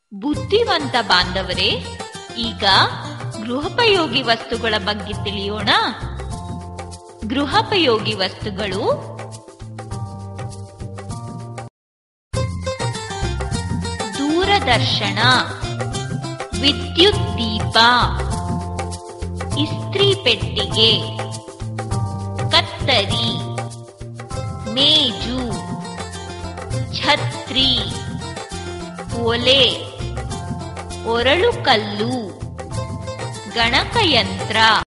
ಬುದ್ಧಿವಂತ ಬಾಂಧವರೇ ಈಗ ಗೃಹೋಪಯೋಗಿ ವಸ್ತುಗಳ ಬಗ್ಗೆ ತಿಳಿಯೋಣ ಗೃಹೋಪಯೋಗಿ ವಸ್ತುಗಳು ದೂರದರ್ಶನ ವಿದ್ಯುತ್ ದೀಪ ಇಸ್ತ್ರಿ ಪೆಟ್ಟಿಗೆ ಕತ್ತರಿ ಮೇಜು ಛತ್ರಿ ಒಲೆ ಒರಳು ಕಲ್ಲು ಗಣಕಯಂತ್ರ